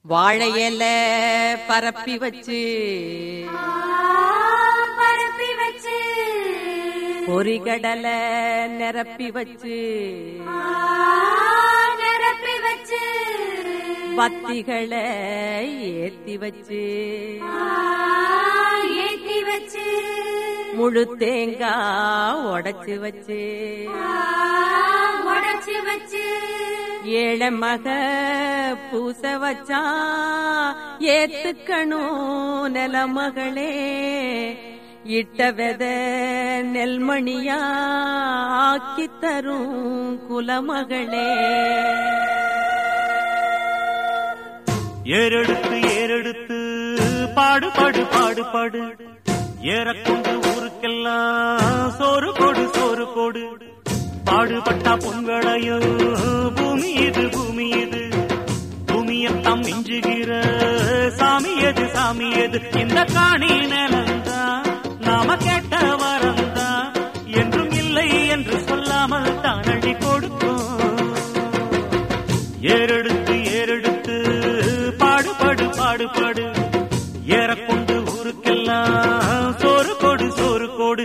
வாழை இல பரப்பி வச்சு பரப்பி வச்சு பொறிகடலை நிரப்பி வச்சு நிரப்பி வச்சு பத்திகளை ஏத்தி வச்சு ஏத்தி வச்சு முழு தேங்காய் உடைச்சு வச்சு உடைச்சு வச்சு ஏழை மக பூச வச்சா ஏத்துக்கணும் நிலமகளே இட்ட வெத நெல்மணியா ஆக்கி தரும் குலமகளே ஏறெடுத்து ஏறெடுத்து பாடு பாடு பாடு பாடு ஏறக்கொண்டு ஊருக்கெல்லாம் சோறு கொடு சோறு கொடு பாடுபட்டா பொங்கலையோ பூமி இது பூமி இது பூமியத்தாம் மிஞ்சுகிற சாமி எது சாமி எது இந்த காணி நிலந்தான் நாம கேட்ட வரந்தான் என்றும் இல்லை என்று சொல்லாமல் தான் அள்ளி கொடுக்கும் ஏறெடுத்து ஏறெடுத்து பாடுபடு பாடுபடு ஏறக்கொண்டு ஊருக்கெல்லாம் சோறு கொடு சோறு கொடு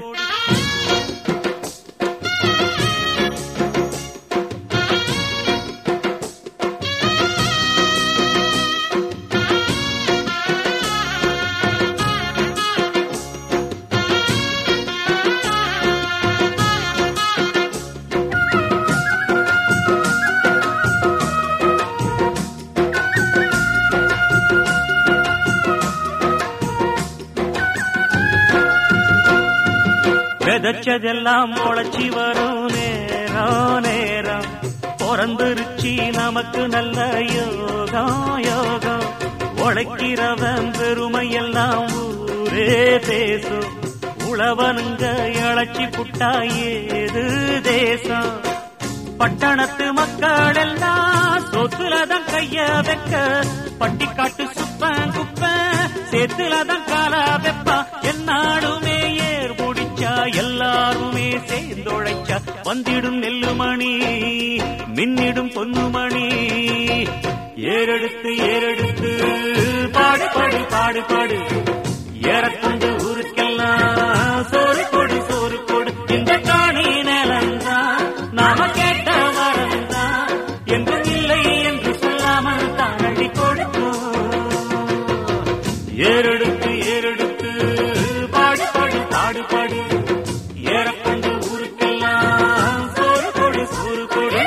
விதைச்சதெல்லாம் முளைச்சி வரும் நேரம் நேரம் பிறந்துருச்சி நமக்கு நல்ல யோகம் யோகம் உழைக்கிறவன் பெருமையெல்லாம் ஊரே பேசும் உழவனுங்க இழைச்சி புட்டா ஏது தேசம் பட்டணத்து மக்கள் எல்லாம் சொத்துலதான் கைய வைக்க பட்டிக்காட்டு சுப்பன் குப்பன் சேத்துலதான் கால வெப்பா என்னாலுமே ஏர் முடிச்சா எல்லாருமே சேர்ந்தொழைச்சா வந்திடும் நெல்லுமணி மின்னிடும் பொன்னுமணி ஏறெடுத்து ஏறெடுத்து பாடு பாடு பாடு பாடு ஏறக்கொண்டு ஊருக்கெல்லாம் சோறு கொடு சோறு கொடு இந்த காணி நிலந்தான் நாம கேட்ட வரந்தான் என்றும் இல்லை என்று சொல்லாமல் தான் அள்ளி கொடுக்கும் ஏறெடுத்து ஏறெடுத்து பாடு பாடு பாடு பாடு ஏறக்கொண்டு ஊருக்கெல்லாம் சோறு கொடு சோறு கொடு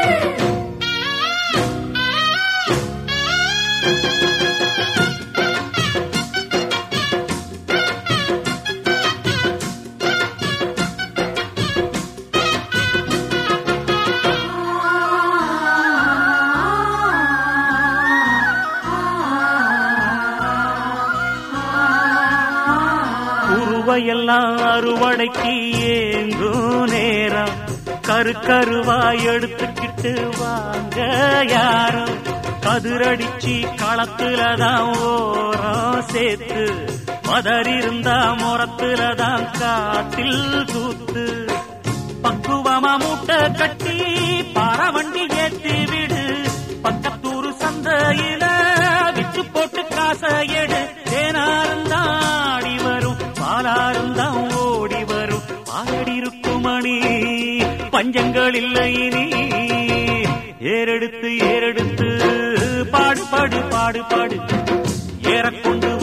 உருவையெல்லாம் அறுவடைக்கு ஏங்கும் நேரம் கரு கருவாய் எடுத்துக்கிட்டு வாங்க யாரும் கதிரடிச்சு களத்துலதான் ஓரம் சேர்த்து மதறிருந்தா முறத்துலதான் காத்தில் தூத்து பக்குவமா மூட்டை கட்டி பாரவண்டி ஏத்தி விடு பக்கத்தூரு சந்தையில விச்சு போட்டு காசை எடு தேனாருந்தா ஆடி வரும் பாலாருந்தான் ஓடி வரும் பாலடி இருக்குமணி பஞ்சங்கள் இல்லை இனி ஏறெடுத்து ஏறெடுத்து பாடு பாடு பாடு பாடு ஏறக்கொண்டு